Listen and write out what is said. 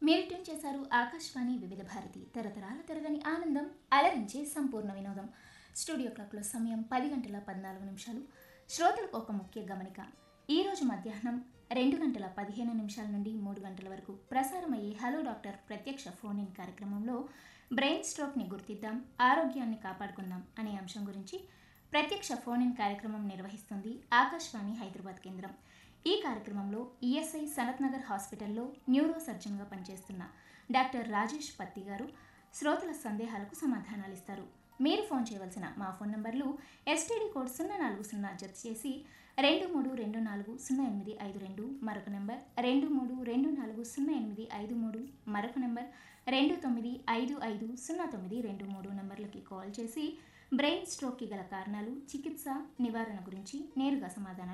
మీరు ట్యూన్ చేశారు ఆకాశవాణి వివిధ భారతి తరతరాల తరగని ఆనందం అలరించే సంపూర్ణ వినోదం స్టూడియో క్లాక్లో సమయం పది గంటల పద్నాలుగు నిమిషాలు శ్రోతలకు ఒక ముఖ్య గమనిక ఈ రోజు మధ్యాహ్నం రెండు గంటల పదిహేను నిమిషాల నుండి మూడు గంటల వరకు ప్రసారమయ్యే హలో డాక్టర్ ప్రత్యక్ష ఫోన్ ఇన్ కార్యక్రమంలో బ్రెయిన్ స్ట్రోక్ని గుర్తిద్దాం ఆరోగ్యాన్ని కాపాడుకుందాం అనే అంశం గురించి ప్రత్యక్ష ఫోన్ ఇన్ కార్యక్రమం నిర్వహిస్తుంది ఆకాశవాణి హైదరాబాద్ కేంద్రం ఈ కార్యక్రమంలో ఈఎస్ఐ సనత్ నగర్ హాస్పిటల్లో న్యూరో సర్జన్గా పనిచేస్తున్న డాక్టర్ రాజేష్ పత్తి గారు శ్రోతల సందేహాలకు సమాధానాలు ఇస్తారు మీరు ఫోన్ చేయవలసిన మా ఫోన్ నంబర్లు ఎస్టీడీ కోడ్ సున్నా నాలుగు సున్నా జత చేసి రెండు మూడు రెండు నాలుగు సున్నా ఎనిమిది ఐదు రెండు మరొక నెంబర్ రెండు మూడు రెండు నాలుగు సున్నా ఎనిమిది ఐదు మూడు మరొక నెంబర్ రెండు తొమ్మిది ఐదు ఐదు సున్నా తొమ్మిది రెండు మూడు నెంబర్లకి కాల్ చేసి బ్రెయిన్ స్ట్రోక్కి గల కారణాలు చికిత్స నివారణ గురించి నేరుగా సమాధానాలు